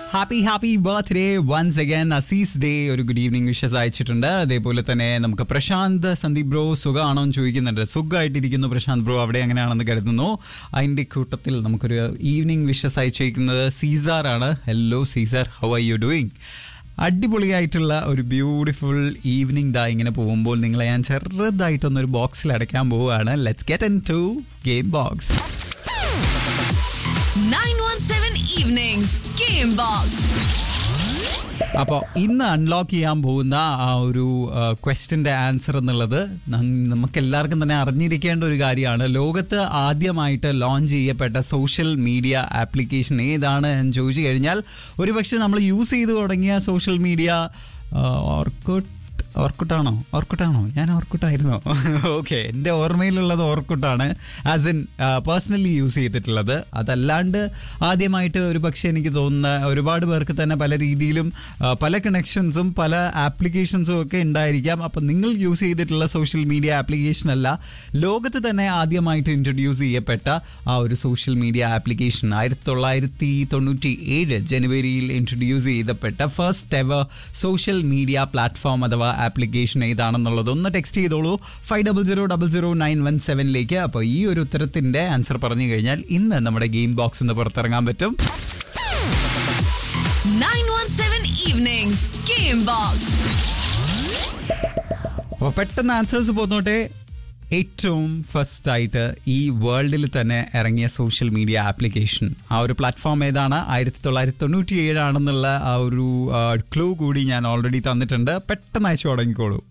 Happy happy birthday once again Aziz ഡേ ഒരു good evening wishes അയച്ചിട്ടുണ്ട് അതേപോലെ തന്നെ നമുക്ക് പ്രശാന്ത് സന്ദീപ് ബ്രോ സുഖമാണോ എന്ന് ചോദിക്കുന്നുണ്ട് സുഖമായിട്ടിരിക്കുന്നു പ്രശാന്ത് ബ്രോ അവിടെ എങ്ങനെയാണെന്ന് കരുതുന്നു അതിന്റെ കൂട്ടത്തിൽ നമുക്കൊരു ഈവനിങ് വിഷസ് അയച്ചിരിക്കുന്നത് സീസാർ ആണ് hello Caesar how are you doing അടിപൊളിയായിട്ടുള്ള ഒരു ബ്യൂട്ടിഫുൾ ഈവനിങ് ദാ ഇങ്ങനെ പോകുമ്പോൾ നിങ്ങളെ ഞാൻ ചെറുതായിട്ടൊന്നൊരു ബോക്സിൽ അടയ്ക്കാൻ പോവുകയാണ് let's get into game box 917 Evenings Game Box. അപ്പോൾ ഇന്ന് അൺലോക്ക് ചെയ്യാൻ പോകുന്ന ആ ഒരു ക്വസ്റ്റിന്റെ ആൻസർ എന്നുള്ളത് നമുക്ക് എല്ലാവർക്കും തന്നെ അറിഞ്ഞിരിക്കേണ്ട ഒരു കാര്യമാണ് ലോകത്ത് ആദ്യമായിട്ട് ലോഞ്ച് ചെയ്യപ്പെട്ട സോഷ്യൽ മീഡിയ ആപ്ലിക്കേഷൻ ഏതാണ് എന്ന് ചോദിച്ചു കഴിഞ്ഞാൽ ഒരുപക്ഷെ നമ്മൾ യൂസ് ചെയ്ത് തുടങ്ങിയ സോഷ്യൽ മീഡിയ ഓർക്കുട്ട് ഓർക്കുട്ടാണോ ഓർക്കുട്ടാണോ ഞാൻ ഓർക്കുട്ടായിരുന്നോ ഓക്കെ എൻ്റെ ഓർമ്മയിലുള്ളത് ഓർക്കുട്ടാണ് ആസ് ഇൻ പേഴ്സണലി യൂസ് ചെയ്തിട്ടുള്ളത് അതല്ലാണ്ട് ആദ്യമായിട്ട് ഒരു പക്ഷേ എനിക്ക് തോന്നുന്ന ഒരുപാട് പേർക്ക് തന്നെ പല രീതിയിലും ആ, പല കണക്ഷൻസും പല ആപ്ലിക്കേഷൻസും ഒക്കെ ഉണ്ടായിരിക്കാം അപ്പം നിങ്ങൾ യൂസ് ചെയ്തിട്ടുള്ള സോഷ്യൽ മീഡിയ ആപ്ലിക്കേഷൻ അല്ല ലോകത്ത് തന്നെ ആദ്യമായിട്ട് ഇൻട്രൊഡ്യൂസ് ചെയ്യപ്പെട്ട ആ ഒരു സോഷ്യൽ മീഡിയ ആപ്ലിക്കേഷൻ ആയിരത്തി തൊള്ളായിരത്തി തൊണ്ണൂറ്റി ഏഴ് ജനുവരിയിൽ ഇൻട്രൊഡ്യൂസ് ചെയ്തപ്പെട്ട first ever social media platform അഥവാ ആപ്ലിക്കേഷൻ ഏതാണെന്നുള്ളത് ഒന്ന് ടെക്സ്റ്റ് ചെയ്തോളൂ five double zero double zero nine one സെവനിലേക്ക് അപ്പോൾ ഈ ഒരു ഉത്തരത്തിന്റെ ആൻസർ പറഞ്ഞു കഴിഞ്ഞാൽ ഇന്ന് നമ്മുടെ ഗെയിം ബോക്സ് നിന്ന് പുറത്തിറങ്ങാൻ പറ്റും 917 Evenings Game Box. അപ്പോൾ പെട്ടെന്ന് ആൻസേഴ്സ് പോന്നോട്ടെ ഏറ്റവും ഫസ്റ്റ് ആയിട്ട് ഈ വേൾഡിൽ തന്നെ ഇറങ്ങിയ സോഷ്യൽ മീഡിയ ആപ്ലിക്കേഷൻ ആ ഒരു പ്ലാറ്റ്ഫോം ഏതാണ് ആയിരത്തി തൊള്ളായിരത്തി തൊണ്ണൂറ്റി ഏഴാണെന്നുള്ള ആ ഒരു ക്ലൂ കൂടി ഞാൻ ഓൾറെഡി തന്നിട്ടുണ്ട് പെട്ടെന്ന് അയച്ചു തുടങ്ങിക്കോളൂ